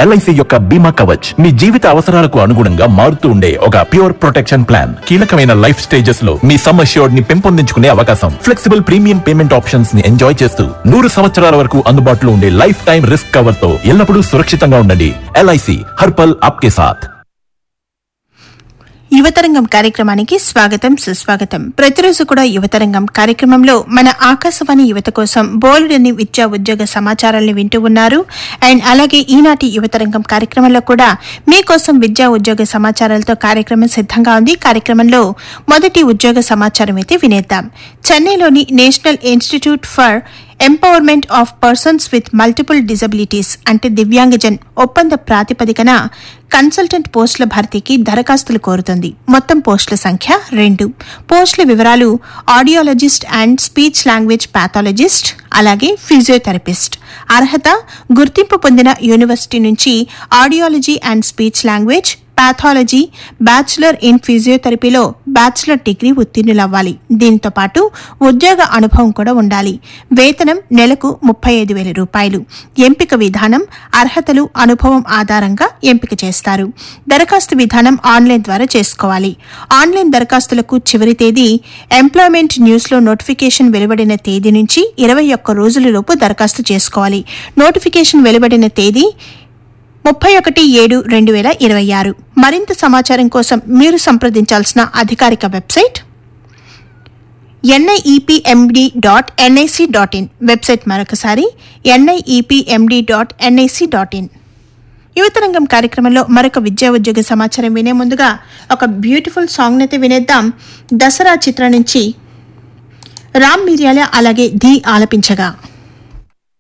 LIC యొక్క బీమా కవచ్ మీ జీవిత అవసరాలకు అనుగుణంగా మారుతూ ఉండే ఒక ప్యూర్ ప్రొటెక్షన్ ప్లాన్ కీలకమైన లైఫ్ స్టేజెస్ లో మీ సమ్ అష్యూర్డ్ ని పెంపొందించుకునే అవకాశం ఫ్లెక్సిబుల్ ప్రీమియం పేమెంట్ ఆప్షన్స్ ని ఎంజాయ్ చేస్తూ నూరు సంవత్సరాల వరకు అందుబాటులో ఉండే లైఫ్ టైం రిస్క్ కవర్ తో ఎల్లప్పుడూ సురక్షితంగా ఉండండి ఎల్ఐసి హర్పల్ ఆప్కే సాథ్ యువతరంగం కార్యక్రమానికి స్వాగతం సుస్వాగతం ప్రతిరోజు కూడా యువతరంగం కార్యక్రమంలో మన ఆకాశవాణి యువత కోసం బోలెడని విద్యా ఉద్యోగ సమాచారాలను వింటూ ఉన్నారు అండ్ అలాగే ఈనాటి యువతరంగం కార్యక్రమంలో కూడా మీకోసం విద్యా ఉద్యోగ సమాచారాలతో కార్యక్రమం సిద్ధంగా ఉంది కార్యక్రమంలో మొదటి ఉద్యోగ సమాచారం అయితే వినేద్దాం చెన్నైలోని national institute for empowerment of persons with multiple disabilities అంటే దివ్యాంగజన్ ఒప్పంద ప్రాతిపదికన కన్సల్టెంట్ పోస్టుల భర్తీకి దరఖాస్తులు కోరుతుంది మొత్తం పోస్టుల సంఖ్య రెండు పోస్టుల వివరాలు audiologist and speech language pathologist అలాగే ఫిజియోథెరపిస్ట్ అర్హత గుర్తింపు పొందిన యూనివర్సిటీ నుంచి audiology and speech language pathology bachelor in ఫిజియోథెరపీలో బ్యాచులర్ డిగ్రీ ఉత్తీర్ణులవ్వాలి దీంతో పాటు ఉద్యోగ అనుభవం కూడా ఉండాలి వేతనం నెలకు ముప్పై ఐదు వేల రూపాయలు ఎంపిక విధానం అర్హతలు అనుభవం ఆధారంగా ఎంపిక చేస్తారు దరఖాస్తు విధానం ఆన్లైన్ ద్వారా చేసుకోవాలి ఆన్లైన్ దరఖాస్తులకు చివరి తేదీ ఎంప్లాయ్మెంట్ న్యూస్లో నోటిఫికేషన్ వెలువడిన తేదీ నుంచి ఇరవై ఒక్క రోజులలోపు దరఖాస్తు చేసుకోవాలి నోటిఫికేషన్ వెలువడిన తేదీ ముప్పై ఒకటి ఏడు రెండు వేల ఇరవై ఆరు మరింత సమాచారం కోసం మీరు సంప్రదించాల్సిన అధికారిక website NIEPMD dot NIC dot in website మరొకసారి NIEPMD dot NIC dot in Yuvatarangam కార్యక్రమంలో మరొక విద్యా ఉద్యోగ సమాచారం వినే ముందుగా ఒక బ్యూటిఫుల్ సాంగ్ అయితే వినేద్దాం దసరా చిత్రం నుంచి రామ్ మిర్యాల అలాగే ధీ ఆలపించగా